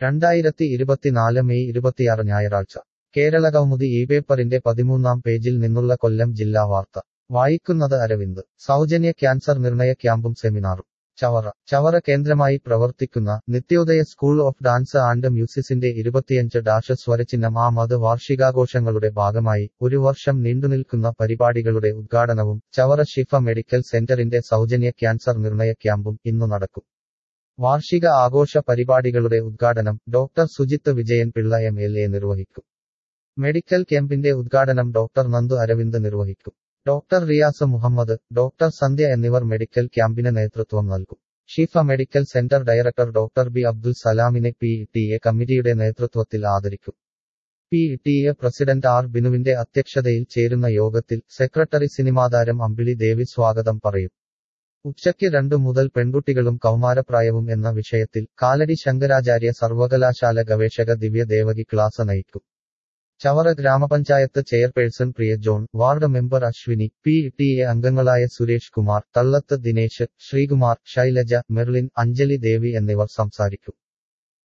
രണ്ടായിരത്തി ഇരുപത്തിനാല് മെയ് ഇരുപത്തിയാറ് ഞായറാഴ്ച കേരള കൗമുദി ഈ പേപ്പറിന്റെ പതിമൂന്നാം പേജിൽ നിന്നുള്ള കൊല്ലം ജില്ലാ വാർത്ത വായിക്കുന്നത് അരവിന്ദ് സൗജന്യ ക്യാൻസർ നിർണയ ക്യാമ്പും സെമിനാറും ചവറ ചവറ കേന്ദ്രമായി പ്രവർത്തിക്കുന്ന Nithyodaya school of dance and മ്യൂസിസിന്റെ ഇരുപത്തിയഞ്ച് ഡാഷ് സ്വരചിഹ്നം ആ മത് വാർഷികാഘോഷങ്ങളുടെ ഭാഗമായി ഒരു വർഷം നീണ്ടുനിൽക്കുന്ന പരിപാടികളുടെ ഉദ്ഘാടനവും ചവറ ഷിഫ മെഡിക്കൽ സെന്ററിന്റെ സൗജന്യ ക്യാൻസർ നിർണയ ക്യാമ്പും ഇന്നു നടക്കും വാർഷിക ആഘോഷ പരിപാടികളുടെ ഉദ്ഘാടനം doctor Sujith Vijayan Pillai M L A നിർവഹിക്കും മെഡിക്കൽ ക്യാമ്പിന്റെ ഉദ്ഘാടനം ഡോക്ടർ നന്ദു അരവിന്ദ് നിർവഹിക്കും ഡോക്ടർ റിയാസ് മുഹമ്മദ് ഡോക്ടർ സന്ധ്യ എന്നിവർ മെഡിക്കൽ ക്യാമ്പിന് നേതൃത്വം നൽകും Shifa medical centre director doctor B Abdul സലാമിനെ പി ടി എ കമ്മിറ്റിയുടെ നേതൃത്വത്തിൽ ആദരിക്കും P T A president R ബിനുവിന്റെ അധ്യക്ഷതയിൽ ചേരുന്ന യോഗത്തിൽ സെക്രട്ടറി സിനിമാതാരം അമ്പിളി ദേവി സ്വാഗതം പറയും ഉച്ചയ്ക്ക് രണ്ടു മുതൽ പെൺകുട്ടികളും കൗമാരപ്രായവും എന്ന വിഷയത്തിൽ കാലടി ശങ്കരാചാര്യ സർവകലാശാല ഗവേഷക ദിവ്യ ദേവകി ക്ലാസ് നയിക്കും ചവറ ഗ്രാമപഞ്ചായത്ത് chairperson Priya John ward member Aswini P T A അംഗങ്ങളായ സുരേഷ് കുമാർ തള്ളത്ത് ദിനേശ് ശ്രീകുമാർ ശൈലജ മെർലിൻ അഞ്ജലി ദേവി എന്നിവർ സംസാരിക്കും